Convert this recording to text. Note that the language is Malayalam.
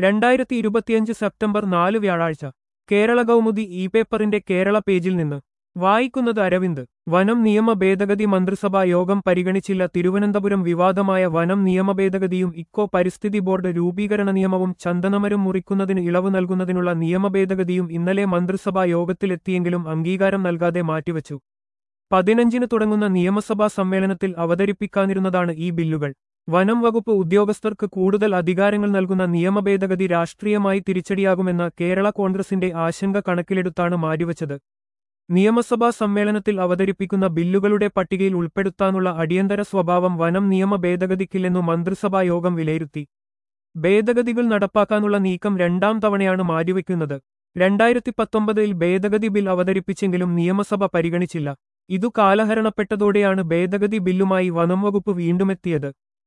രണ്ടായിരത്തി ഇരുപത്തിയഞ്ച് സെപ്റ്റംബർ നാല് വ്യാഴാഴ്ച കേരള കൗമുദി ഇ പേപ്പറിന്റെ കേരള പേജിൽ നിന്ന് വായിക്കുന്നത് അരവിന്ദ് വനം നിയമ ഭേദഗതി മന്ത്രിസഭാ യോഗം പരിഗണിച്ചില്ല തിരുവനന്തപുരം വിവാദമായ വനം നിയമ ഭേദഗതിയും ഇക്കോ പരിസ്ഥിതി ബോർഡ് രൂപീകരണ നിയമവും ചന്ദനമരം മുറിക്കുന്നതിന് ഇളവ് നൽകുന്നതിനുള്ള നിയമ ഭേദഗതിയും ഇന്നലെ മന്ത്രിസഭാ യോഗത്തിലെത്തിയെങ്കിലും അംഗീകാരം നൽകാതെ മാറ്റിവച്ചു പതിനഞ്ചിന് തുടങ്ങുന്ന നിയമസഭാ സമ്മേളനത്തിൽ അവതരിപ്പിക്കാനിരുന്നതാണ് ഈ ബില്ലുകൾ വനം വകുപ്പ് ഉദ്യോഗസ്ഥർക്ക് കൂടുതൽ അധികാരങ്ങൾ നൽകുന്ന നിയമ ഭേദഗതി രാഷ്ട്രീയമായി തിരിച്ചടിയാകുമെന്ന കേരള കോൺഗ്രസിന്റെ ആശങ്ക കണക്കിലെടുത്താണ് മാറ്റിവച്ചത് നിയമസഭാ സമ്മേളനത്തിൽ അവതരിപ്പിക്കുന്ന ബില്ലുകളുടെ പട്ടികയിൽ ഉൾപ്പെടുത്താനുള്ള അടിയന്തര സ്വഭാവം വനം നിയമ ഭേദഗതിക്കില്ലെന്നു മന്ത്രിസഭാ യോഗം വിലയിരുത്തി ഭേദഗതികൾ നടപ്പാക്കാനുള്ള നീക്കം രണ്ടാം തവണയാണ് മാറ്റിവെക്കുന്നത് രണ്ടായിരത്തി പത്തൊമ്പതിൽ ഭേദഗതി ബിൽ അവതരിപ്പിച്ചെങ്കിലും നിയമസഭ പരിഗണിച്ചില്ല ഇതു കാലഹരണപ്പെട്ടതോടെയാണ് ഭേദഗതി ബില്ലുമായി വനം വകുപ്പ് വീണ്ടുമെത്തിയത്